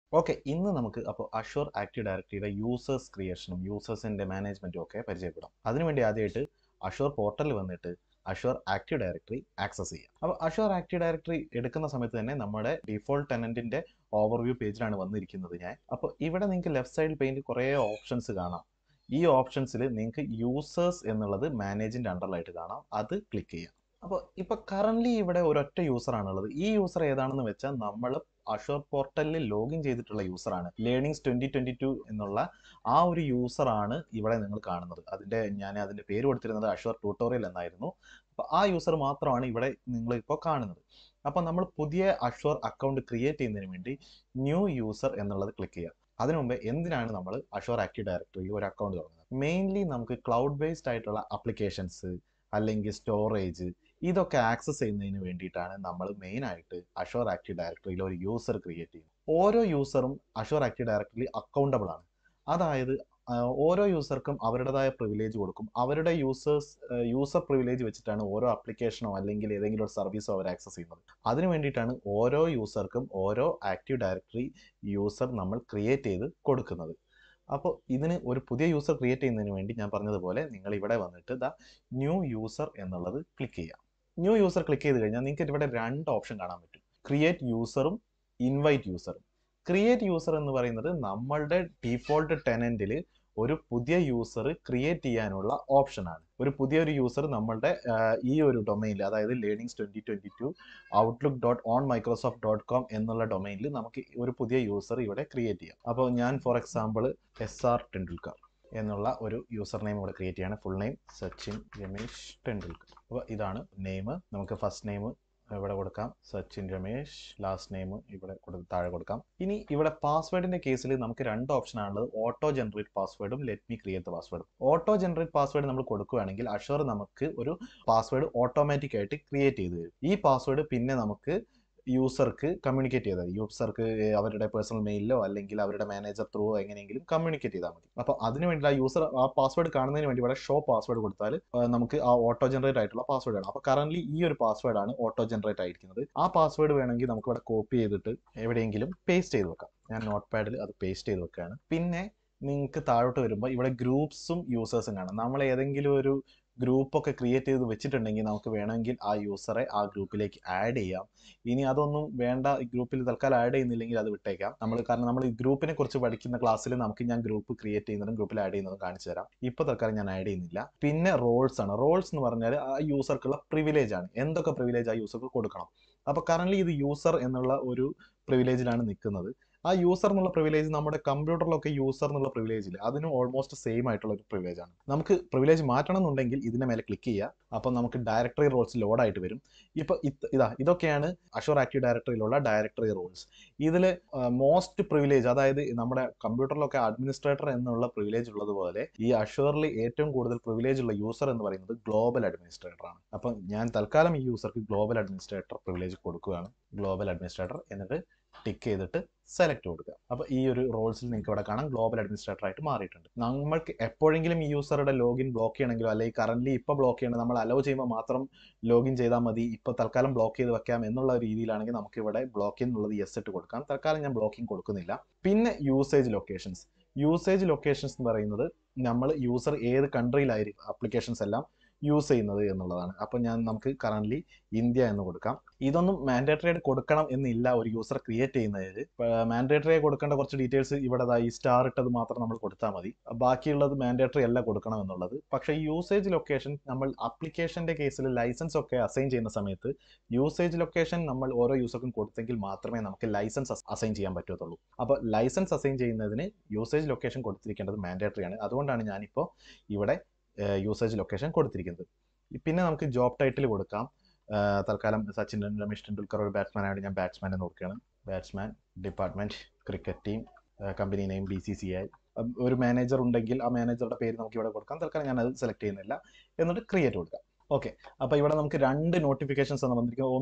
okay ഇന്ന് നമുക്ക് അപ്പോൾ അഷുർ ആക്റ്റീവ് ഡയറക്ടറിയുടെ യൂസേഴ്സ് ക്രിയേഷനും യൂസേഴ്സിൻ്റെ മാനേജ്മെൻറ്റും ഒക്കെ പരിചയപ്പെടാം അതിനുവേണ്ടി ആദ്യമായിട്ട് അഷുർ പോർട്ടലിൽ വന്നിട്ട് അഷുർ ആക്റ്റീവ് ഡയറക്ടറി ആക്സസ് ചെയ്യാം അപ്പോൾ അഷുർ ആക്റ്റീവ് ഡയറക്ടറി എടുക്കുന്ന സമയത്ത് തന്നെ നമ്മുടെ ഡിഫോൾട്ട് ടെനൻറ്റിൻ്റെ ഓവർവ്യൂ പേജിലാണ് വന്നിരിക്കുന്നത് ഞാൻ അപ്പോൾ ഇവിടെ നിങ്ങൾക്ക് ലെഫ്റ്റ് സൈഡിൽ പെയിൻറ്റ് കുറേ ഓപ്ഷൻസ് കാണാം ഈ ഓപ്ഷൻസിൽ നിങ്ങൾക്ക് യൂസേഴ്സ് എന്നുള്ളത് മാനേജിൻ്റെ അണ്ടറിലായിട്ട് കാണാം അത് ക്ലിക്ക് ചെയ്യാം അപ്പോൾ ഇപ്പോൾ കറൻ്റ്ലി ഇവിടെ ഒരൊറ്റ യൂസറാണുള്ളത് ഈ യൂസർ ഏതാണെന്ന് വെച്ചാൽ നമ്മൾ അഷോർ പോർട്ടലിൽ ലോഗിൻ ചെയ്തിട്ടുള്ള യൂസറാണ് ലേണിങ്സ് ട്വൻറ്റി ട്വൻറ്റി ടു എന്നുള്ള ആ ഒരു യൂസറാണ് ഇവിടെ നിങ്ങൾ കാണുന്നത് അതിൻ്റെ ഞാൻ അതിൻ്റെ പേര് കൊടുത്തിരുന്നത് അഷോർ ട്യൂട്ടോറിയൽ എന്നായിരുന്നു അപ്പോൾ ആ യൂസർ മാത്രമാണ് ഇവിടെ നിങ്ങൾ ഇപ്പോൾ കാണുന്നത് അപ്പോൾ നമ്മൾ പുതിയ അഷോർ അക്കൗണ്ട് ക്രിയേറ്റ് ചെയ്യുന്നതിന് വേണ്ടി ന്യൂ യൂസർ എന്നുള്ളത് ക്ലിക്ക് ചെയ്യുക അതിനു മുമ്പ് എന്തിനാണ് നമ്മൾ അഷോർ ആക്റ്റീവ് ഡയറക്ടറിയിൽ ഒരു അക്കൗണ്ട് തുടങ്ങുന്നത് മെയിൻലി നമുക്ക് ക്ലൗഡ് ബേസ്ഡ് ആയിട്ടുള്ള അപ്ലിക്കേഷൻസ് അല്ലെങ്കിൽ സ്റ്റോറേജ് ഇതൊക്കെ ആക്സസ് ചെയ്യുന്നതിന് വേണ്ടിയിട്ടാണ് നമ്മൾ മെയിനായിട്ട് അഷോർ ആക്റ്റീവ് ഡയറക്ടറിയിൽ ഒരു യൂസർ ക്രിയേറ്റ് ചെയ്യുന്നത് ഓരോ യൂസറും അഷോർ ആക്റ്റീവ് ഡയറക്ടറിയിൽ അക്കൗണ്ടബിൾ ആണ് അതായത് ഓരോ യൂസർക്കും അവരുടേതായ പ്രിവിലേജ് കൊടുക്കും അവരുടെ യൂസേഴ്സ് യൂസർ പ്രിവിലേജ് വെച്ചിട്ടാണ് ഓരോ ആപ്ലിക്കേഷനോ അല്ലെങ്കിൽ ഏതെങ്കിലും ഒരു സർവീസോ അവർ ആക്സസ് ചെയ്യുന്നത് അതിനു വേണ്ടിയിട്ടാണ് ഓരോ യൂസർക്കും ഓരോ ആക്റ്റീവ് ഡയറക്ടറി യൂസർ നമ്മൾ ക്രിയേറ്റ് ചെയ്ത് കൊടുക്കുന്നത് അപ്പോൾ ഇതിന് ഒരു പുതിയ യൂസർ ക്രിയേറ്റ് ചെയ്യുന്നതിന് വേണ്ടി ഞാൻ പറഞ്ഞതുപോലെ നിങ്ങൾ ഇവിടെ വന്നിട്ട് ദ ന്യൂ യൂസർ എന്നുള്ളത് ക്ലിക്ക് ചെയ്യാം ന്യൂ യൂസർ ക്ലിക്ക് ചെയ്ത് കഴിഞ്ഞാൽ നിങ്ങൾക്ക് ഇവിടെ രണ്ട് ഓപ്ഷൻ കാണാൻ പറ്റും ക്രിയേറ്റ് യൂസറും ഇൻവൈറ്റ് യൂസറും ക്രിയേറ്റ് യൂസർ എന്ന് പറയുന്നത് നമ്മളുടെ ഡിഫോൾട്ട് ടെനൻറ്റിൽ ഒരു പുതിയ യൂസർ ക്രിയേറ്റ് ചെയ്യാനുള്ള ഓപ്ഷനാണ് ഒരു പുതിയൊരു യൂസർ നമ്മളുടെ ഈ ഒരു ഡൊമൈനിൽ അതായത് learnings twenty twenty two Outlook dot on Microsoft dot com എന്നുള്ള ഡൊമൈനിൽ നമുക്ക് ഒരു പുതിയ യൂസർ ഇവിടെ ക്രിയേറ്റ് ചെയ്യാം അപ്പോൾ ഞാൻ for example S R Tendulkar എന്നുള്ള ഒരു യൂസർ നെയിം ഇവിടെ ക്രിയേറ്റ് ചെയ്യാണ് ഫുൾ നെയിം സച്ചിൻ രമേശ് ടെണ്ടുൽക്കർ അപ്പോൾ ഇതാണ് നെയിം നമുക്ക് ഫസ്റ്റ് നെയിം ഇവിടെ കൊടുക്കാം സച്ചിൻ രമേശ് ലാസ്റ്റ് നെയിം ഇവിടെ കൊടു താഴെ കൊടുക്കാം ഇനി ഇവിടെ പാസ്വേഡിന്റെ കേസിൽ നമുക്ക് രണ്ട് ഓപ്ഷൻ ആണുള്ളത് ഓട്ടോ ജനറേറ്റ് പാസ്വേഡും ലെറ്റ് മീ ക്രിയേറ്റ് പാസ്വേഡും ഓട്ടോ ജനറേറ്റ് പാസ്വേഡ് നമ്മൾ കൊടുക്കുകയാണെങ്കിൽ അഷർ നമുക്ക് ഒരു പാസ്വേഡ് ഓട്ടോമാറ്റിക് ആയിട്ട് ക്രിയേറ്റ് ചെയ്ത് തരും ഈ പാസ്വേഡ് പിന്നെ നമുക്ക് യൂസർക്ക് കമ്മ്യൂണിക്കേറ്റ് ചെയ്താൽ യൂസർക്ക് അവരുടെ പേഴ്സണൽ മെയിലിലോ അല്ലെങ്കിൽ അവരുടെ മാനേജർ ത്രൂ എങ്ങനെയെങ്കിലും കമ്മ്യൂണിക്കേറ്റ് ചെയ്താൽ മതി അപ്പോൾ അതിന് വേണ്ടി ആ യൂസർ ആ പാസ്വേഡ് കാണുന്നതിന് വേണ്ടി ഇവിടെ ഷോ പാസ്വേഡ് കൊടുത്താൽ നമുക്ക് ആ ഓട്ടോ ജനറേറ്റ് ആയിട്ടുള്ള പാസ്വേഡ് ആണ് അപ്പോൾ കറന്റ് ഈ ഒരു പാസ്വേഡ് ആണ് ഓട്ടോ ജനറേറ്റ് ആയിരിക്കുന്നത് ആ പാസ്വേഡ് വേണമെങ്കിൽ നമുക്ക് ഇവിടെ കോപ്പി ചെയ്തിട്ട് എവിടെയെങ്കിലും പേസ്റ്റ് ചെയ്ത് വെക്കാം ഞാൻ നോട്ട് പാഡിൽ അത് പേസ്റ്റ് ചെയ്ത് വെക്കുകയാണ് പിന്നെ നിങ്ങൾക്ക് താഴോട്ട് വരുമ്പോൾ ഇവിടെ ഗ്രൂപ്പ്സും യൂസേഴ്സും കാണാം നമ്മൾ ഏതെങ്കിലും ഒരു ഗ്രൂപ്പൊക്കെ ക്രിയേറ്റ് ചെയ്ത് വെച്ചിട്ടുണ്ടെങ്കിൽ നമുക്ക് വേണമെങ്കിൽ ആ യൂസറെ ആ ഗ്രൂപ്പിലേക്ക് ആഡ് ചെയ്യാം ഇനി അതൊന്നും വേണ്ട ഈ ഗ്രൂപ്പിൽ തൽക്കാലം ആഡ് ചെയ്യുന്നില്ലെങ്കിൽ അത് വിട്ടേക്കാം നമ്മൾ കാരണം നമ്മൾ ഈ ഗ്രൂപ്പിനെ കുറിച്ച് പഠിക്കുന്ന ക്ലാസ്സിൽ നമുക്ക് ഞാൻ ഗ്രൂപ്പ് ക്രിയേറ്റ് ചെയ്യുന്നതും ഗ്രൂപ്പിൽ ആഡ് ചെയ്യുന്നതും കാണിച്ചു തരാം ഇപ്പോൾ തൽക്കാലം ഞാൻ ആഡ് ചെയ്യുന്നില്ല പിന്നെ റോൾസ് ആണ് റോൾസ് എന്ന് പറഞ്ഞാൽ ആ യൂസർക്കുള്ള പ്രിവിലേജ് ആണ് എന്തൊക്കെ പ്രിവിലേജ് ആ യൂസർക്ക് കൊടുക്കണം അപ്പോൾ കറന്റ് ഇത് യൂസർ എന്നുള്ള ഒരു പ്രിവിലേജിലാണ് നിൽക്കുന്നത് ആ യൂസർ എന്നുള്ള പ്രിവിലേജ് നമ്മുടെ കമ്പ്യൂട്ടറിലൊക്കെ യൂസർ എന്നുള്ള പ്രിവിലേജ് ഇല്ല അതിന് ഓൾമോസ്റ്റ് സെയിം ആയിട്ടുള്ള ഒരു പ്രിവിലേജ് ആണ് നമുക്ക് പ്രിവിലേജ് മാറ്റണം എന്നുണ്ടെങ്കിൽ ഇതിന്റെ മേലെ ക്ലിക്ക് ചെയ്യുക അപ്പോൾ നമുക്ക് ഡയറക്ടറി റോൾസ് ലോഡ് ആയിട്ട് വരും ഇപ്പോൾ ഇതാ ഇതൊക്കെയാണ് അഷോർ ആക്റ്റീവ് ഡയറക്ടറിയിലുള്ള ഡയറക്ടറി റോൾസ് ഇതിൽ മോസ്റ്റ് പ്രിവിലേജ് അതായത് നമ്മുടെ കമ്പ്യൂട്ടറിലൊക്കെ അഡ്മിനിസ്ട്രേറ്റർ എന്നുള്ള പ്രിവിലേജ് ഉള്ളതുപോലെ ഈ അഷോറിൽ ഏറ്റവും കൂടുതൽ പ്രിവിലേജ് ഉള്ള യൂസർ എന്ന് പറയുന്നത് ഗ്ലോബൽ അഡ്മിനിസ്ട്രേറ്റർ ആണ് അപ്പം ഞാൻ തൽക്കാലം ഈ യൂസർക്ക് ഗ്ലോബൽ അഡ്മിനിസ്ട്രേറ്റർ പ്രിവിലേജ് കൊടുക്കുകയാണ് ഗ്ലോബൽ അഡ്മിനിസ്ട്രേറ്റർ എന്നിട്ട് ടിക്ക് ചെയ്തിട്ട് സെലക്ട് കൊടുക്കുക അപ്പോൾ ഈ ഒരു റോൾസിൽ നിങ്ങൾക്ക് ഇവിടെ കാണാം ഗ്ലോബൽ അഡ്മിനിസ്ട്രേറ്റർ ആയിട്ട് മാറിയിട്ടുണ്ട് നമ്മൾക്ക് എപ്പോഴെങ്കിലും ഈ യൂസറുടെ ലോഗിൻ ബ്ലോക്ക് ചെയ്യണമെങ്കിലോ അല്ലെങ്കിൽ കറന്റ് ഇപ്പോൾ ബ്ലോക്ക് ചെയ്യണം നമ്മൾ അലോ ചെയ്യുമ്പോൾ മാത്രം ലോഗിൻ ചെയ്താൽ മതി ഇപ്പോൾ തൽക്കാലം ബ്ലോക്ക് ചെയ്ത് വെക്കാം എന്നുള്ള രീതിയിലാണെങ്കിൽ നമുക്ക് ഇവിടെ ബ്ലോക്കിംഗ് എന്നുള്ളത് യെസ് ഇട്ട് കൊടുക്കാം തൽക്കാലം ഞാൻ ബ്ലോക്കിംഗ് കൊടുക്കുന്നില്ല പിന്നെ യൂസേജ് ലൊക്കേഷൻസ് യൂസേജ് ലൊക്കേഷൻസ് എന്ന് പറയുന്നത് നമ്മൾ യൂസർ ഏത് കൺട്രിയിലായിരിക്കും ആപ്ലിക്കേഷൻസ് എല്ലാം യൂസ് ചെയ്യുന്നത് എന്നുള്ളതാണ് അപ്പോൾ ഞാൻ നമുക്ക് കറൻ്റ്ലി ഇന്ത്യ എന്ന് കൊടുക്കാം ഇതൊന്നും മാൻഡേറ്ററി ആയിട്ട് കൊടുക്കണം എന്നില്ല ഒരു യൂസർ ക്രിയേറ്റ് ചെയ്യുന്നതിൽ മാൻഡേറ്ററി ആയി കൊടുക്കേണ്ട കുറച്ച് ഡീറ്റെയിൽസ് ഇവിടെ ഈ സ്റ്റാർ ഇട്ടത് മാത്രം നമ്മൾ കൊടുത്താൽ മതി ബാക്കിയുള്ളത് മാൻഡേറ്ററി അല്ല കൊടുക്കണം എന്നുള്ളത് പക്ഷേ യൂസേജ് ലൊക്കേഷൻ നമ്മൾ ആപ്ലിക്കേഷൻ്റെ കേസിൽ ലൈസൻസ് ഒക്കെ അസൈൻ ചെയ്യുന്ന സമയത്ത് യൂസേജ് ലൊക്കേഷൻ നമ്മൾ ഓരോ യൂസർക്കും കൊടുത്തെങ്കിൽ മാത്രമേ നമുക്ക് ലൈസൻസ് അസൈൻ ചെയ്യാൻ പറ്റത്തുള്ളൂ അപ്പോൾ ലൈസൻസ് അസൈൻ ചെയ്യുന്നതിന് യൂസേജ് ലൊക്കേഷൻ കൊടുത്തിരിക്കേണ്ടത് മാൻഡേറ്ററി ആണ് അതുകൊണ്ടാണ് ഞാനിപ്പോൾ ഇവിടെ യൂസേജ് ലൊക്കേഷൻ കൊടുത്തിരിക്കുന്നത് പിന്നെ നമുക്ക് ജോബ് ടൈറ്റിൽ കൊടുക്കാം തൽക്കാലം സച്ചിൻ രമേശ് ടെണ്ടുൽക്കർ ഒരു ബാറ്റ്സ്മാൻ ആയിട്ട് ഞാൻ ബാറ്റ്സ്മാൻ എന്ന് നോക്കുകയാണ് batsman department cricket team company name B C C I ഒരു മാനേജർ ഉണ്ടെങ്കിൽ ആ മാനേജറുടെ പേര് നമുക്ക് ഇവിടെ കൊടുക്കാം തൽക്കാലം ഞാൻ അത് സെലക്ട് ചെയ്യുന്നില്ല എന്നിട്ട് ക്രിയേറ്റ് കൊടുക്കാം ഓക്കെ അപ്പോൾ ഇവിടെ നമുക്ക് രണ്ട് നോട്ടിഫിക്കേഷൻസ് ആണ് വന്നിരിക്കുന്നത് ഒന്ന്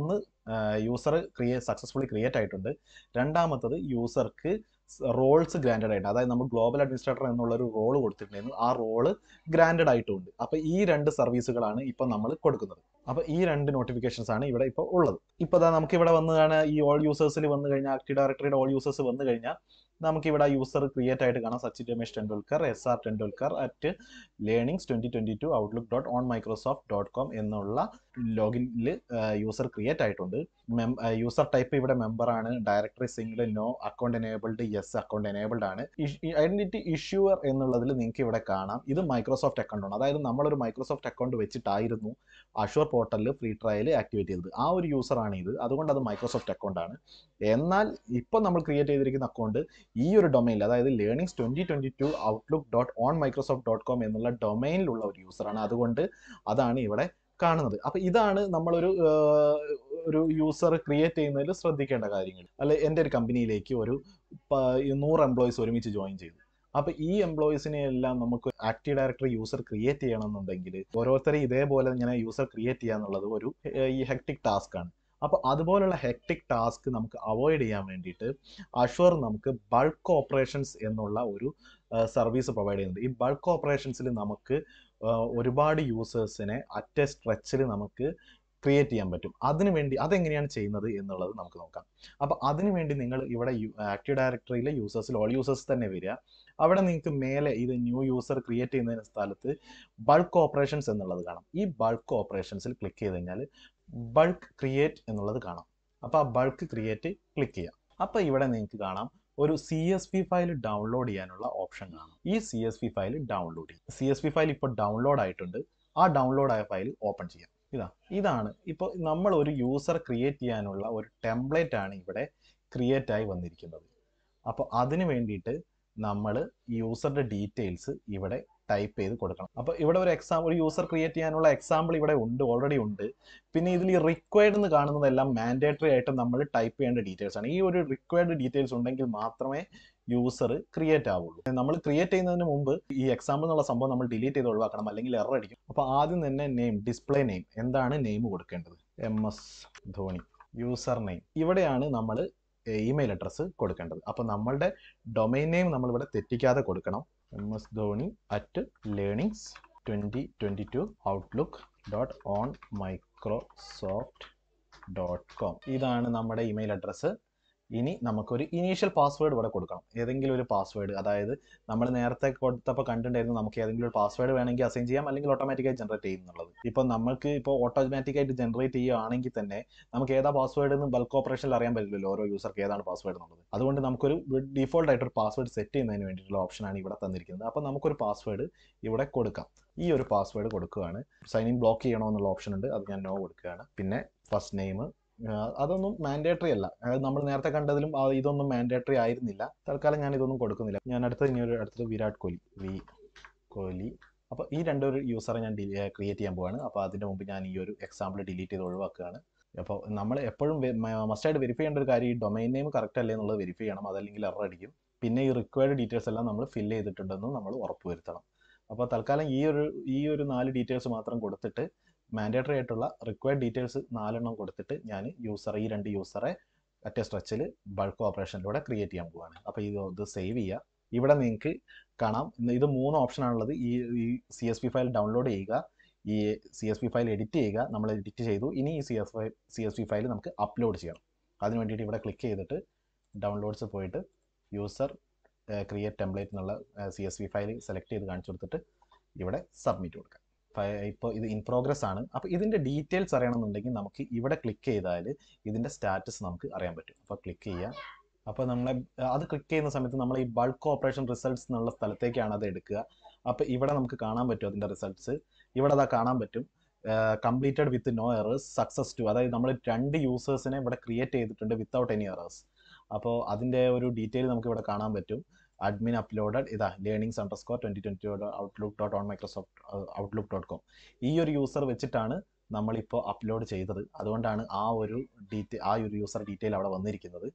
യൂസർ ക്രിയേ സക്സസ്ഫുള്ളി ക്രിയേറ്റ് ആയിട്ടുണ്ട് രണ്ടാമത്തത് യൂസർക്ക് റോൾസ് ഗ്രാൻഡഡ് ആയിട്ട് അതായത് നമ്മൾ ഗ്ലോബൽ അഡ്മിനിസ്ട്രേറ്റർ എന്നുള്ള ഒരു റോൾ കൊടുത്തിട്ടുണ്ടായിരുന്നു ആ റോള് ഗ്രാൻഡഡ് ആയിട്ടുമുണ്ട് അപ്പോൾ ഈ രണ്ട് സർവീസുകളാണ് ഇപ്പോൾ നമ്മൾ കൊടുക്കുന്നത് അപ്പോൾ ഈ രണ്ട് നോട്ടിഫിക്കേഷൻസ് ആണ് ഇവിടെ ഇപ്പോൾ ഉള്ളത് ഇപ്പോൾ ദാ നമുക്ക് ഇവിടെ വന്ന് കാണാൻ ഈ ഓൾ യൂസേഴ്സിൽ വന്നു കഴിഞ്ഞാൽ ആക്റ്റീവ് ഡയറക്ടറിയുടെ ഓൾ യൂസേഴ്സ് വന്നു കഴിഞ്ഞാൽ നമുക്ക് ഇവിടെ യൂസർ ക്രിയേറ്റ് ആയിട്ട് കാണാം Sachin Ramesh Tendulkar S R Tendulkar at learnings twenty twenty two Outlook dot on Microsoft dot com എന്നുള്ള ലോഗിനിൽ യൂസർ ക്രിയേറ്റ് ആയിട്ടുണ്ട് യൂസർ ടൈപ്പ് ഇവിടെ മെമ്പർ ആണ് directory single no account enabled yes account enabled ആണ് ഐഡന്റിറ്റി ഇഷ്യൂവർ എന്നുള്ളതിൽ നിങ്ങൾക്ക് ഇവിടെ കാണാം ഇത് മൈക്രോസോഫ്റ്റ് അക്കൗണ്ട് ആണ് അതായത് നമ്മളൊരു മൈക്രോസോഫ്റ്റ് അക്കൗണ്ട് വെച്ചിട്ടായിരുന്നു അഷുവർ പോർട്ടലിൽ ഫ്രീ ട്രയൽ ആക്ടിവേറ്റ് ചെയ്തത് ആ ഒരു യൂസർ ആണ് ഇത് അതുകൊണ്ട് അത് മൈക്രോസോഫ്റ്റ് അക്കൗണ്ട് ആണ് എന്നാൽ ഇപ്പോൾ നമ്മൾ ക്രിയേറ്റ് ചെയ്തിരിക്കുന്ന അക്കൗണ്ട് ഈ ഒരു ഡൊമൈനിൽ അതായത് learnings twenty twenty two Outlook dot on Microsoft dot com എന്നുള്ള ഡൊമൈനിലുള്ള ഒരു യൂസറാണ് അതുകൊണ്ട് അതാണ് ഇവിടെ കാണുന്നത് അപ്പൊ ഇതാണ് നമ്മളൊരു ആഹ്, ഒരു യൂസർ ക്രിയേറ്റ് ചെയ്യുന്നതിൽ ശ്രദ്ധിക്കേണ്ട കാര്യങ്ങൾ അല്ലെ എൻ്റെ ഒരു കമ്പനിയിലേക്ക് ഒരു പ- നൂറ് എംപ്ലോയീസ് ഒരുമിച്ച് ജോയിൻ ചെയ്തു അപ്പൊ ഈ എംപ്ലോയീസിനെ എല്ലാം നമുക്ക് ആക്റ്റീവ് ഡയറക്ടറി യൂസർ ക്രിയേറ്റ് ചെയ്യണമെന്നുണ്ടെങ്കിൽ ഓരോരുത്തരെ ഇതേപോലെ ഇങ്ങനെ യൂസർ ക്രിയേറ്റ് ചെയ്യാന്നുള്ളത് ഒരു ഏഹ്, ഈ ഹെക്ടിക് ടാസ്ക് ആണ് അപ്പോൾ അതുപോലുള്ള ഹെക്ടിക് ടാസ്ക് നമുക്ക് അവോയ്ഡ് ചെയ്യാൻ വേണ്ടിയിട്ട് അഷ്വർ നമുക്ക് ബൾക്ക് ഓപ്പറേഷൻസ് എന്നുള്ള ഒരു സർവീസ് പ്രൊവൈഡ് ചെയ്യുന്നുണ്ട് ഈ ബൾക്ക് ഓപ്പറേഷൻസിൽ നമുക്ക് ആ, ഒരുപാട് യൂസേഴ്സിനെ അറ്റ് എ സ്ട്രെച്ചിൽ നമുക്ക് ക്രിയേറ്റ് ചെയ്യാൻ പറ്റും അതിനു വേണ്ടി അതെങ്ങനെയാണ് ചെയ്യുന്നത് എന്നുള്ളത് നമുക്ക് നോക്കാം അപ്പോൾ അതിനു വേണ്ടി നിങ്ങൾ ഇവിടെ ആക്റ്റീവ് ഡയറക്ടറിയിലെ യൂസേഴ്സിൽ ഓൾ യൂസേഴ്സ് തന്നെ വരിക അവിടെ നിങ്ങൾക്ക് മേലെ ഇത് ന്യൂ യൂസർ ക്രിയേറ്റ് ചെയ്യുന്നതിന് സ്ഥലത്ത് ബൾക്ക് ഓപ്പറേഷൻസ് എന്നുള്ളത് കാണാം ഈ ബൾക്ക് ഓപ്പറേഷൻസിൽ ക്ലിക്ക് ചെയ്ത് കഴിഞ്ഞാൽ ബൾക്ക് ക്രിയേറ്റ് എന്നുള്ളത് കാണാം അപ്പോൾ ആ ബൾക്ക് ക്രിയേറ്റ് ക്ലിക്ക് ചെയ്യാം അപ്പോൾ ഇവിടെ നിങ്ങൾക്ക് കാണാം ഒരു C S V file download ചെയ്യാനുള്ള ഓപ്ഷൻ കാണാം ഈ C S V file download ചെയ്യും സി എസ് വി ഫയൽ ഇപ്പോൾ ഡൗൺലോഡ് ആയിട്ടുണ്ട് ആ ഡൗൺലോഡ് ആയ ഫയൽ ഓപ്പൺ ചെയ്യാം ഇതാ ഇതാണ് ഇപ്പോൾ നമ്മൾ ഒരു യൂസർ ക്രിയേറ്റ് ചെയ്യാനുള്ള ഒരു ടെംപ്ലേറ്റ് ആണ് ഇവിടെ ക്രിയേറ്റ് ആയി വന്നിരിക്കുന്നത് അപ്പോൾ അതിന് വേണ്ടിയിട്ട് നമ്മൾ യൂസറുടെ ഡീറ്റെയിൽസ് ഇവിടെ ടൈപ്പ് ചെയ്ത് കൊടുക്കണം അപ്പോൾ ഇവിടെ ഒരു എക്സാം ഒരു യൂസർ ക്രിയേറ്റ് ചെയ്യാനുള്ള എക്സാമ്പിൾ ഇവിടെ ഉണ്ട് ഓൾറെഡി ഉണ്ട് പിന്നെ ഇതിൽ ഈ റിക്വയർഡ് എന്ന് കാണുന്നതെല്ലാം മാൻഡേറ്ററി ആയിട്ട് നമ്മൾ ടൈപ്പ് ചെയ്യേണ്ട ഡീറ്റെയിൽസ് ആണ് ഈ ഒരു റിക്വയർഡ് ഡീറ്റെയിൽസ് ഉണ്ടെങ്കിൽ മാത്രമേ യൂസർ ക്രിയേറ്റ് ആവുള്ളൂ നമ്മൾ ക്രിയേറ്റ് ചെയ്യുന്നതിന് മുമ്പ് ഈ എക്സാമ്പിൾ എന്നുള്ള സംഭവം നമ്മൾ ഡിലീറ്റ് ചെയ്ത് ഒഴിവാക്കണം അല്ലെങ്കിൽ എറർ അടിക്കും അപ്പോൾ ആദ്യം തന്നെ നെയിം ഡിസ്പ്ലേ നെയിം എന്താണ് നെയിം കൊടുക്കേണ്ടത് M S Dhoni user name ഇവിടെയാണ് നമ്മൾ ഇമെയിൽ അഡ്രസ്സ് കൊടുക്കേണ്ടത് അപ്പോൾ നമ്മളുടെ ഡൊമൈൻ നെയിം നമ്മളിവിടെ തെറ്റിക്കാതെ കൊടുക്കണം M S Dhoni at learnings twenty twenty two Outlook dot on Microsoft dot com ഇതാണ് നമ്മുടെ ഇമെയിൽ അഡ്രസ്സ് ഇനി നമുക്കൊരു ഇനീഷ്യൽ പാസ്വേഡ് ഇവിടെ കൊടുക്കണം ഏതെങ്കിലും ഒരു പാസ്വേഡ് അതായത് നമ്മൾ നേരത്തെ കൊടുത്തപ്പോൾ കണ്ടിട്ടുണ്ടായിരുന്നു നമുക്ക് ഏതെങ്കിലും ഒരു പാസ്വേഡ് വേണമെങ്കിൽ അസൈൻ ചെയ്യാം അല്ലെങ്കിൽ ഓട്ടോമാറ്റിക്കായി ജനറേറ്റ് ചെയ്യുന്നുള്ളത് ഇപ്പോൾ നമുക്ക് ഇപ്പോൾ ഓട്ടോമാറ്റിക്കായിട്ട് ജനറേറ്റ് ചെയ്യുകയാണെങ്കിൽ തന്നെ നമുക്ക് ഏതാ പാസ്വേഡ് എന്ന് ബൾക്ക് ഓപ്പറേഷനിൽ അറിയാൻ പറ്റില്ലല്ലോ ഓരോ യൂസർക്ക് ഏതാണ് പാസ്വേഡ് എന്നുള്ളത് അതുകൊണ്ട് നമുക്കൊരു ഡിഫോൾട്ട് ആയിട്ട് ഒരു പാസ്വേഡ് സെറ്റ് ചെയ്യുന്നതിന് വേണ്ടിയിട്ടുള്ള ഓപ്ഷനാണ് ഇവിടെ തന്നിരിക്കുന്നത് അപ്പോൾ നമുക്കൊരു പാസ്വേഡ് ഇവിടെ കൊടുക്കാം ഈ ഒരു പാസ്വേഡ് കൊടുക്കുകയാണ് സൈൻ ഇൻ ബ്ലോക്ക് ചെയ്യണമെന്നുള്ള ഓപ്ഷൻ ഉണ്ട് അത് ഞാൻ നോ കൊടുക്കുകയാണ് പിന്നെ ഫസ്റ്റ് നെയിം അതൊന്നും മാൻഡേറ്ററി അല്ല അതായത് നമ്മൾ നേരത്തെ കണ്ടതിലും ആ ഇതൊന്നും മാൻഡേറ്ററി ആയിരുന്നില്ല തൽക്കാലം ഞാൻ ഇതൊന്നും കൊടുക്കുന്നില്ല ഞാൻ അടുത്തത് ഇനി ഒരു അടുത്തത് വിരാട് കോഹ്ലി വി കോഹ്ലി അപ്പോൾ ഈ രണ്ടൊരു യൂസറെ ഞാൻ ക്രിയേറ്റ് ചെയ്യാൻ പോവാണ് അപ്പോൾ അതിൻ്റെ മുമ്പ് ഞാൻ ഈ ഒരു എക്സാമ്പിൾ ഡിലീറ്റ് ചെയ്ത് ഒഴിവാക്കുകയാണ് അപ്പോൾ നമ്മൾ എപ്പോഴും മസ്റ്റായിട്ട് വെരിഫൈ ചെയ്യേണ്ട ഒരു കാര്യം ഈ ഡൊമൈൻ നെയിം കറക്റ്റ് അല്ലേ എന്നുള്ളത് വെരിഫൈ ചെയ്യണം അതല്ലെങ്കിൽ എറർ അടിക്കും പിന്നെ ഈ റിക്വയർഡ് ഡീറ്റെയിൽസ് എല്ലാം നമ്മൾ ഫില്ല് ചെയ്തിട്ടുണ്ടെന്ന് നമ്മൾ ഉറപ്പുവരുത്തണം അപ്പോൾ തൽക്കാലം ഈ ഒരു ഈ ഒരു നാല് ഡീറ്റെയിൽസ് മാത്രം കൊടുത്തിട്ട് മാൻഡേറ്ററി ആയിട്ടുള്ള റിക്വയർഡ് ഡീറ്റെയിൽസ് നാലെണ്ണം കൊടുത്തിട്ട് ഞാൻ യൂസർ ഈ രണ്ട് യൂസറെ അറ്റ സ്ട്രെച്ചിൽ ബൾക്ക് ഓപ്പറേഷനിലൂടെ ക്രിയേറ്റ് ചെയ്യാൻ പോവാണ് അപ്പോൾ ഇത് ഇത് സേവ് ചെയ്യുക ഇവിടെ നിങ്ങൾക്ക് കാണാം ഇന്ന് ഇത് മൂന്ന് ഓപ്ഷനാണുള്ളത് ഈ ഈ C S P file download ചെയ്യുക ഈ C S P file edit ചെയ്യുക നമ്മൾ എഡിറ്റ് ചെയ്തു ഇനി ഈ C S file C S P file നമുക്ക് അപ്ലോഡ് ചെയ്യണം അതിന് വേണ്ടിയിട്ട് ഇവിടെ ക്ലിക്ക് ചെയ്തിട്ട് ഡൗൺലോഡ്സ് പോയിട്ട് യൂസർ ക്രിയേറ്റ് ടെംപ്ലേറ്റ് എന്നുള്ള C S V file select ചെയ്ത് കാണിച്ചു കൊടുത്തിട്ട് ഇവിടെ സബ്മിറ്റ് കൊടുക്കാം ഇപ്പോൾ ഇത് ഇൻ പ്രോഗ്രസ് ആണ് അപ്പോൾ ഇതിൻ്റെ ഡീറ്റെയിൽസ് അറിയണമെന്നുണ്ടെങ്കിൽ നമുക്ക് ഇവിടെ ക്ലിക്ക് ചെയ്താൽ ഇതിൻ്റെ സ്റ്റാറ്റസ് നമുക്ക് അറിയാൻ പറ്റും അപ്പോൾ ക്ലിക്ക് ചെയ്യുക അപ്പോൾ നമ്മളെ അത് ക്ലിക്ക് ചെയ്യുന്ന സമയത്ത് നമ്മൾ ഈ ബൾക്ക് ഓപ്പറേഷൻ റിസൾട്ട്സ് എന്നുള്ള സ്ഥലത്തേക്കാണ് അത് എടുക്കുക അപ്പോൾ ഇവിടെ നമുക്ക് കാണാൻ പറ്റും അതിൻ്റെ റിസൾട്ട്സ് ഇവിടെ അതാ കാണാൻ പറ്റും completed with no errors success two അതായത് നമ്മൾ രണ്ട് യൂസേഴ്സിനെ ഇവിടെ ക്രിയേറ്റ് ചെയ്തിട്ടുണ്ട് വിത്തൗട്ട് എനി എറേഴ്സ് അപ്പോൾ അതിൻ്റെ ഒരു ഡീറ്റെയിൽ നമുക്ക് ഇവിടെ കാണാൻ പറ്റും അഡ്മിൻ അപ്ലോഡഡ് ഇതാ learnings underscore twenty twenty Outlook dot on Microsoft Outlook dot com ഈ ഒരു യൂസർ വെച്ചിട്ടാണ് നമ്മളിപ്പോൾ അപ്ലോഡ് ചെയ്തത് അതുകൊണ്ടാണ് ആ ഒരു ഡീറ്റെയിൽ ആ ഒരു യൂസർ ഡീറ്റെയിൽ അവിടെ വന്നിരിക്കുന്നത്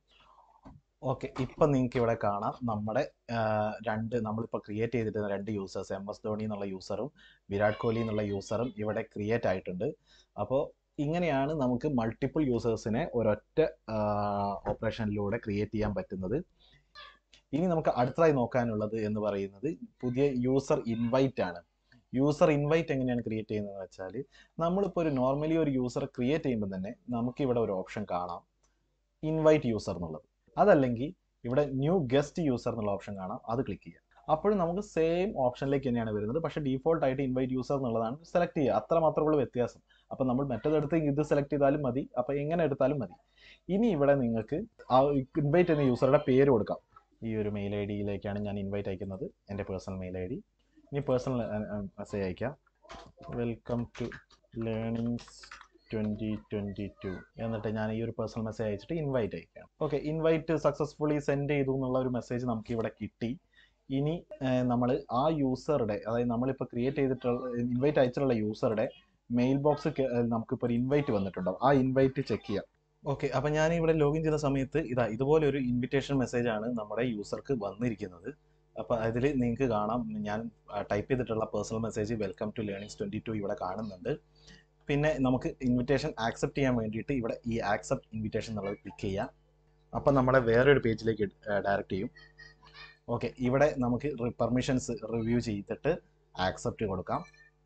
ഓക്കെ ഇപ്പം നിങ്ങൾക്ക് ഇവിടെ കാണാം നമ്മുടെ രണ്ട് നമ്മളിപ്പോൾ ക്രിയേറ്റ് ചെയ്തിട്ടുള്ള രണ്ട് യൂസേഴ്സ് എം എസ് ധോണി എന്നുള്ള യൂസറും വിരാട് കോഹ്ലി എന്നുള്ള യൂസറും ഇവിടെ ക്രിയേറ്റ് ആയിട്ടുണ്ട് അപ്പോൾ ഇങ്ങനെയാണ് നമുക്ക് മൾട്ടിപ്പിൾ യൂസേഴ്സിനെ ഒരൊറ്റ ഓപ്പറേഷനിലൂടെ ക്രിയേറ്റ് ചെയ്യാൻ പറ്റുന്നത് ഇനി നമുക്ക് അടുത്തതായി നോക്കാനുള്ളത് എന്ന് പറയുന്നത് പുതിയ യൂസർ ഇൻവൈറ്റ് ആണ് യൂസർ ഇൻവൈറ്റ് എങ്ങനെയാണ് ക്രിയേറ്റ് ചെയ്യുന്നതെന്ന് വെച്ചാൽ നമ്മളിപ്പോൾ ഒരു നോർമലി ഒരു യൂസർ ക്രിയേറ്റ് ചെയ്യുമ്പോൾ തന്നെ നമുക്ക് ഇവിടെ ഒരു ഓപ്ഷൻ കാണാം ഇൻവൈറ്റ് യൂസർ എന്നുള്ളത് അതല്ലെങ്കിൽ ഇവിടെ ന്യൂ ഗസ്റ്റ് യൂസർ എന്നുള്ള ഓപ്ഷൻ കാണാം അത് ക്ലിക്ക് ചെയ്യുക അപ്പോഴും നമുക്ക് സെയിം ഓപ്ഷനിലേക്ക് തന്നെയാണ് വരുന്നത് പക്ഷേ ഡീഫോൾട്ട് ആയിട്ട് ഇൻവൈറ്റ് യൂസർ എന്നുള്ളതാണ് സെലക്ട് ചെയ്യുക അത്ര മാത്രമേ ഉള്ളൂ വ്യത്യാസം അപ്പോൾ നമ്മൾ മറ്റേതെടുത്ത് ഇത് സെലക്ട് ചെയ്താലും മതി അപ്പോൾ എങ്ങനെ എടുത്താലും മതി ഇനി ഇവിടെ നിങ്ങൾക്ക് ആ ഇൻവൈറ്റ് എന്ന യൂസറുടെ പേര് കൊടുക്കാം ഈ ഒരു മെയിൽ ഐ ഡിയിലേക്കാണ് ഞാൻ ഇൻവൈറ്റ് അയക്കുന്നത് എൻ്റെ പേഴ്സണൽ മെയിൽ ഐ ഡി ഇനി പേഴ്സണൽ മെസ്സേജ് അയക്കാം welcome to learnings twenty twenty two എന്നിട്ട് ഞാൻ ഈ ഒരു പേഴ്സണൽ മെസ്സേജ് അയച്ചിട്ട് ഇൻവൈറ്റ് അയക്കാം ഓക്കെ ഇൻവൈറ്റ് സക്സസ്ഫുള്ളി സെൻഡ് ചെയ്തു എന്നുള്ള ഒരു മെസ്സേജ് നമുക്ക് ഇവിടെ കിട്ടി ഇനി നമ്മൾ ആ യൂസറുടെ അതായത് നമ്മളിപ്പോൾ ക്രിയേറ്റ് ചെയ്തിട്ടുള്ള ഇൻവൈറ്റ് അയച്ചിട്ടുള്ള യൂസറുടെ മെയിൽ ബോക്സ് നമുക്കിപ്പോൾ ഒരു ഇൻവൈറ്റ് വന്നിട്ടുണ്ടാവും ആ ഇൻവൈറ്റ് ചെക്ക് ചെയ്യാം ഓക്കെ അപ്പം ഞാൻ ഇവിടെ ലോഗിൻ ചെയ്ത സമയത്ത് ഇതാ ഇതുപോലെ ഒരു ഇൻവിറ്റേഷൻ മെസ്സേജ് ആണ് നമ്മുടെ യൂസർക്ക് വന്നിരിക്കുന്നത് അപ്പോൾ അതിൽ നിങ്ങൾക്ക് കാണാം ഞാൻ ടൈപ്പ് ചെയ്തിട്ടുള്ള personal message welcome to learnings twenty two ഇവിടെ കാണുന്നുണ്ട് പിന്നെ നമുക്ക് ഇൻവിറ്റേഷൻ ആക്സെപ്റ്റ് ചെയ്യാൻ വേണ്ടിയിട്ട് ഇവിടെ ഈ ആക്സെപ്റ്റ് ഇൻവിറ്റേഷൻ എന്നുള്ളത് ക്ലിക്ക് ചെയ്യാം അപ്പം നമ്മളെ വേറൊരു പേജിലേക്ക് ഡയറക്റ്റ് ചെയ്യും ഓക്കെ ഇവിടെ നമുക്ക് പെർമിഷൻസ് റിവ്യൂ ചെയ്തിട്ട് ആക്സെപ്റ്റ് കൊടുക്കാം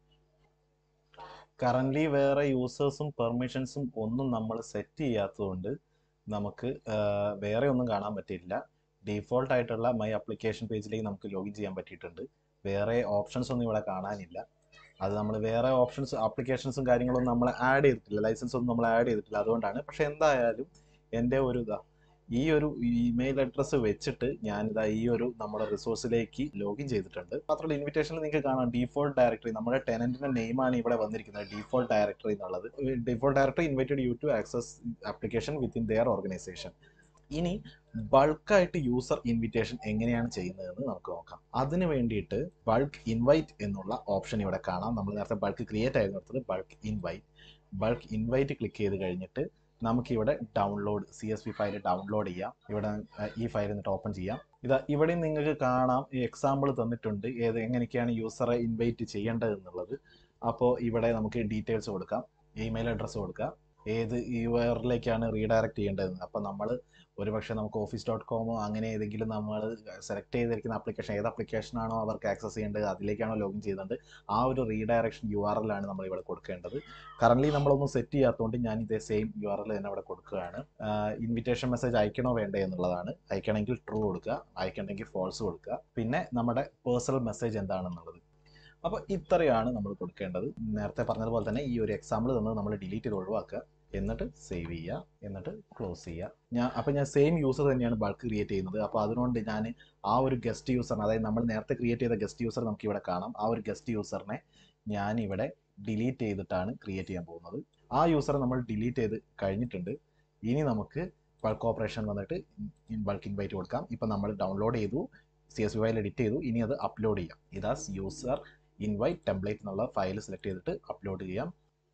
കറൻ്റ്ലി വേറെ യൂസേഴ്സും പെർമിഷൻസും ഒന്നും നമ്മൾ സെറ്റ് ചെയ്യാത്തതുകൊണ്ട് നമുക്ക് വേറെ ഒന്നും കാണാൻ പറ്റില്ല ഡീഫോൾട്ട് ആയിട്ടുള്ള മൈ അപ്ലിക്കേഷൻ പേജിലേക്ക് നമുക്ക് ലോഗിൻ ചെയ്യാൻ പറ്റിയിട്ടുണ്ട് വേറെ ഓപ്ഷൻസ് ഒന്നും ഇവിടെ കാണാനില്ല അത് നമ്മൾ വേറെ ഓപ്ഷൻസ് ആപ്ലിക്കേഷൻസും കാര്യങ്ങളൊന്നും നമ്മൾ ആഡ് ചെയ്തിട്ടില്ല ലൈസൻസ് ഒന്നും നമ്മൾ ആഡ് ചെയ്തിട്ടില്ല അതുകൊണ്ടാണ് പക്ഷേ എന്തായാലും എൻ്റെ ഒരു ഇതാ ഈ ഒരു ഇമെയിൽ അഡ്രസ്സ് വെച്ചിട്ട് ഞാനിതാ ഈ ഒരു നമ്മുടെ റിസോഴ്സിലേക്ക് ലോഗിൻ ചെയ്തിട്ടുണ്ട് മാത്രമല്ല ഇൻവിറ്റേഷനിൽ നിങ്ങൾക്ക് കാണാം ഡീഫോൾട്ട് ഡയറക്ടറി നമ്മുടെ ടെനന്റിന്റെ നെയിമാണ് ഇവിടെ വന്നിരിക്കുന്നത് ഡീഫോൾട്ട് ഡയറക്ടറി എന്നുള്ളത് default directory invited you to access application within their organization ഇനി ബൾക്കായിട്ട് യൂസർ ഇൻവിറ്റേഷൻ എങ്ങനെയാണ് ചെയ്യുന്നതെന്ന് നമുക്ക് നോക്കാം അതിന് വേണ്ടിയിട്ട് ബൾക്ക് ഇൻവൈറ്റ് എന്നുള്ള ഓപ്ഷൻ ഇവിടെ കാണാം നമ്മൾ നേരത്തെ ബൾക്ക് ക്രിയേറ്റ് ആയിരുന്നു എടുത്തത് bulk invite bulk invite click ചെയ്ത് കഴിഞ്ഞിട്ട് നമുക്കിവിടെ download C S V file download ചെയ്യാം ഇവിടെ ഈ ഫയൽ എന്നിട്ട് ഓപ്പൺ ചെയ്യാം ഇതാ ഇവിടെ നിങ്ങൾക്ക് കാണാം ഈ എക്സാമ്പിൾ തന്നിട്ടുണ്ട് ഏത് എങ്ങനെയൊക്കെയാണ് യൂസറെ ഇൻവൈറ്റ് ചെയ്യേണ്ടത് എന്നുള്ളത് അപ്പോൾ ഇവിടെ നമുക്ക് ഡീറ്റെയിൽസ് കൊടുക്കാം ഇമെയിൽ അഡ്രസ്സ് കൊടുക്കാം ഏത് യുവറിലേക്കാണ് റീഡയറക്റ്റ് ചെയ്യേണ്ടതെന്ന് അപ്പോൾ നമ്മൾ ഒരുപക്ഷെ നമുക്ക് ഓഫീസ് ഡോട്ട് കോമോ അങ്ങനെ ഏതെങ്കിലും നമ്മൾ സെലക്ട് ചെയ്തിരിക്കുന്ന ആപ്ലിക്കേഷൻ ഏത് ആപ്ലിക്കേഷൻ ആണോ അവർക്ക് ആക്സസ് ചെയ്യേണ്ടത് അതിലേക്കാണോ ലോഗിൻ ചെയ്യുന്നത് ആ ഒരു റീഡയറക്ഷൻ യു ആർ എല്ലാണ് നമ്മൾ ഇവിടെ കൊടുക്കേണ്ടത് കറൻ്റ്ലി നമ്മളൊന്നും സെറ്റ് ചെയ്യാത്തതുകൊണ്ട് ഞാൻ ഇതേ സെയിം യു ആർ എൽ തന്നെ ഇവിടെ കൊടുക്കുകയാണ് ഇൻവിറ്റേഷൻ മെസ്സേജ് അയക്കണോ വേണ്ടേ എന്നുള്ളതാണ് അയക്കണമെങ്കിൽ ട്രൂ കൊടുക്കുക അയക്കണമെങ്കിൽ ഫോൾസ് കൊടുക്കുക പിന്നെ നമ്മുടെ പേഴ്സണൽ മെസ്സേജ് എന്താണെന്നുള്ളത് അപ്പോൾ ഇത്രയാണ് നമ്മൾ കൊടുക്കേണ്ടത് നേരത്തെ പറഞ്ഞതുപോലെ തന്നെ ഈ ഒരു എക്സാമ്പിൾ തന്നത് നമ്മൾ ഡിലീറ്റ് ചെയ്ത് ഒഴിവാക്കുക എന്നിട്ട് സേവ് ചെയ്യുക എന്നിട്ട് ക്ലോസ് ചെയ്യുക ഞാൻ അപ്പോൾ ഞാൻ സെയിം യൂസർ തന്നെയാണ് ബൾക്ക് ക്രിയേറ്റ് ചെയ്യുന്നത് അപ്പോൾ അതുകൊണ്ട് ഞാൻ ആ ഒരു ഗസ്റ്റ് യൂസറിനെ അതായത് നമ്മൾ നേരത്തെ ക്രിയേറ്റ് ചെയ്ത ഗസ്റ്റ് യൂസർ നമുക്ക് ഇവിടെ കാണാം ആ ഒരു ഗസ്റ്റ് യൂസറിനെ ഞാൻ ഇവിടെ ഡിലീറ്റ് ചെയ്തിട്ടാണ് ക്രിയേറ്റ് ചെയ്യാൻ പോകുന്നത് ആ യൂസറെ നമ്മൾ ഡിലീറ്റ് ചെയ്ത് കഴിഞ്ഞിട്ടുണ്ട് ഇനി നമുക്ക് ബൾക്ക് ഓപ്പറേഷൻ വന്നിട്ട് ബൾക്ക് ഇൻവൈറ്റ് കൊടുക്കാം ഇപ്പം നമ്മൾ ഡൗൺലോഡ് ചെയ്തു C S V file edit ചെയ്തു ഇനി അത് അപ്ലോഡ് ചെയ്യാം ഇതാ യൂസർ ഇൻവൈറ്റ് ടെംപ്ലേറ്റ് എന്നുള്ള ഫയൽ സെലക്ട് ചെയ്തിട്ട് അപ്ലോഡ് ചെയ്യാം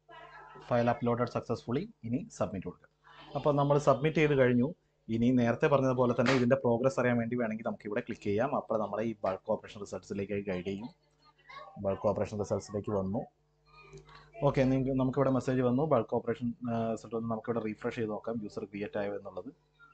ഫയൽ അപ്ലോഡഡ് സക്സസ്ഫുള്ളി ഇനി സബ്മിറ്റ് കൊടുക്കുക അപ്പോൾ നമ്മൾ സബ്മിറ്റ് ചെയ്ത് കഴിഞ്ഞു ഇനി നേരത്തെ പറഞ്ഞതുപോലെ തന്നെ ഇതിൻ്റെ പ്രോഗ്രസ് അറിയാൻ വേണ്ടി വേണമെങ്കിൽ നമുക്ക് ഇവിടെ ക്ലിക്ക് ചെയ്യാം അപ്പോൾ നമ്മളെ ഈ ബൾക്ക് ഓപ്പറേഷൻ റിസൾട്ട്സിലേക്ക് ഗൈഡ് ചെയ്യും ബൾക്ക് ഓപ്പറേഷൻ റിസൾട്ട്സിലേക്ക് വന്നു ഓക്കെ നിങ്ങൾക്ക് നമുക്കിവിടെ മെസ്സേജ് വന്നു ബൾക്ക് ഓപ്പറേഷൻ റിസൾട്ട് വന്ന് നമുക്കിവിടെ റീഫ്രഷ് ചെയ്ത് നോക്കാം യൂസർ ക്രിയേറ്റ് ആയോ എന്നുള്ളത്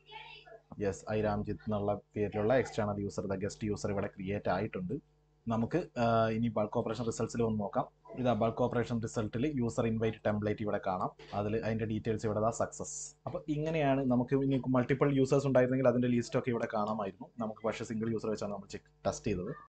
യെസ് ഐ രാംജിത്ത് എന്നുള്ള പേരിലുള്ള external user the guest user ഇവിടെ ക്രിയേറ്റ് ആയിട്ടുണ്ട് നമുക്ക് ഇനി ബൾക്ക് ഓപ്പറേഷൻ റിസൾട്ട്സിൽ ഒന്ന് നോക്കാം ഇതാ ബൾക്ക് ഓപ്പറേഷൻ റിസൾട്ടിൽ യൂസർ ഇൻവൈറ്റ് ടെംപ്ലേറ്റ് ഇവിടെ കാണാം അതിൽ അതിൻ്റെ ഡീറ്റെയിൽസ് ഇവിടെ സക്സസ് അപ്പോൾ ഇങ്ങനെയാണ് നമുക്ക് ഇനി മൾട്ടിപ്പിൾ യൂസേഴ്സ് ഉണ്ടായിരുന്നെങ്കിൽ അതിൻ്റെ ലിസ്റ്റ് ഒക്കെ ഇവിടെ കാണാമായിരുന്നു നമുക്ക് പക്ഷേ സിംഗിൾ യൂസർ വെച്ചാണ് നമ്മൾ ചെക്ക് ടെസ്റ്റ് ചെയ്തത്